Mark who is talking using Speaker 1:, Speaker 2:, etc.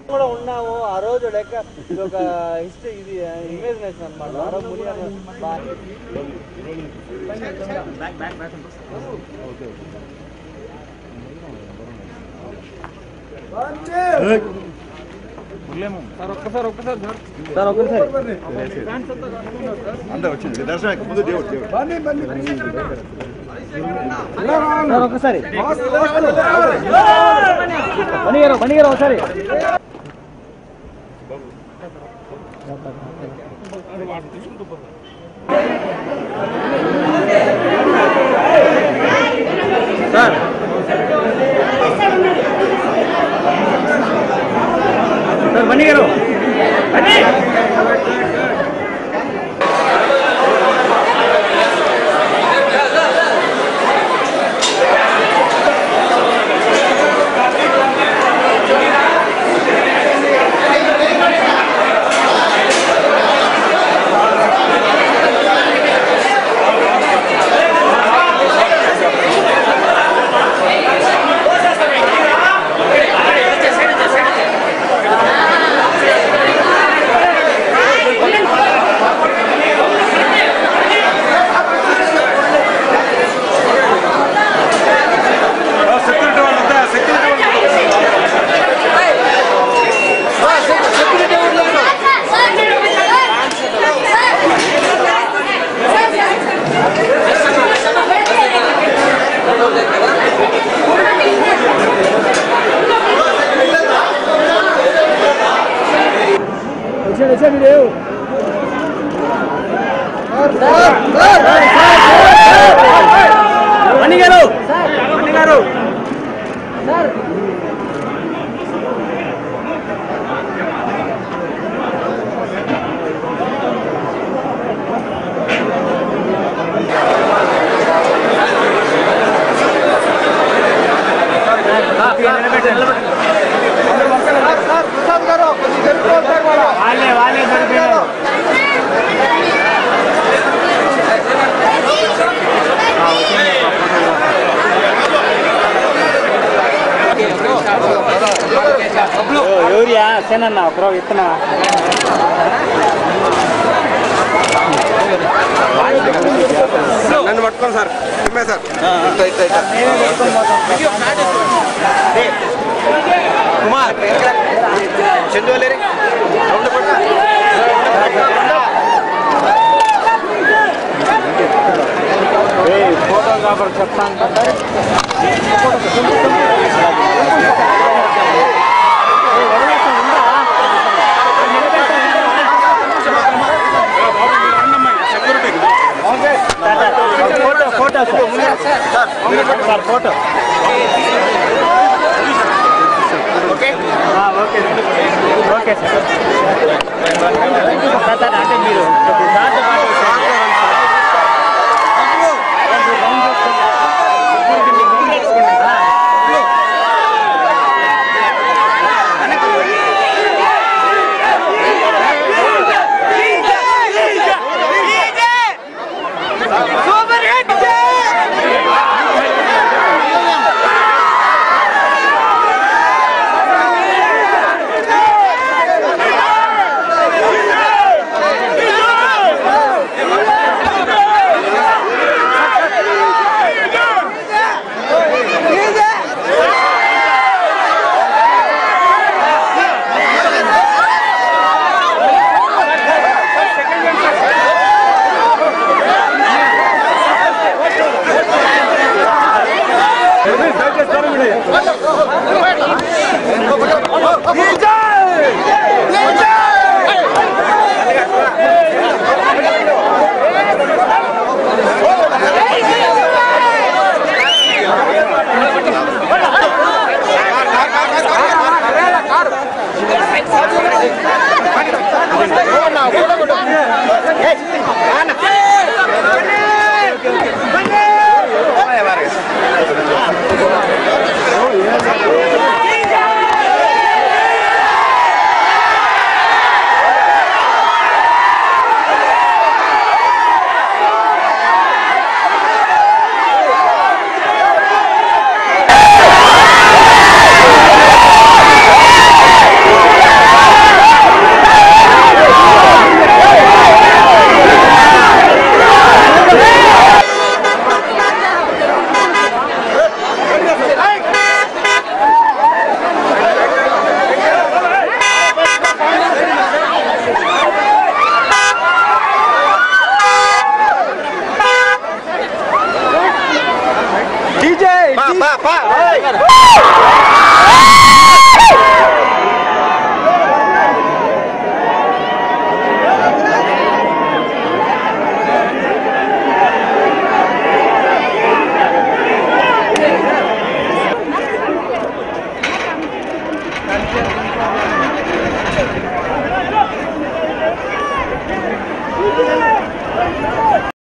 Speaker 1: కూడా ఉన్నాము ఆ రోజు లెక్క ఇది ఒక హిస్టరీ ఇది ఇమేజినేషన్ అనమాట ఆ రోజు ముని అన్న బా- సార్ ఒక్కసారి
Speaker 2: అందరూ వచ్చింది దర్శనం ముందు దేవుడు దేవుడు
Speaker 1: సార్ ఒక్కసారి పనిగారు పనిగారు ఒకసారి సార్ సార్ బన్నీ గారు బన్నీ
Speaker 2: సెక్యూరిటీ వాళ్ళు వద్దా సెక్యూరిటీ వాళ్ళు
Speaker 1: వచ్చాడు వచ్చాడు లేవు మణి గారు మణి గారు వాళ్ళే వాళ్ళే సరిపోయారు ఎవరియా సేనన్న ఒకరో ఇత్తనా
Speaker 2: నన్ను పట్టుకోండి సార్ తిమ్మే సార్ కుమార్ చందు లేరి
Speaker 1: ఫోటోగ్రాఫర్ చెప్తాను కదా photo photo sir photo okay okay sir sir sir అంటే మీరు దాంతో పాటు
Speaker 3: Yeah!
Speaker 2: పా పా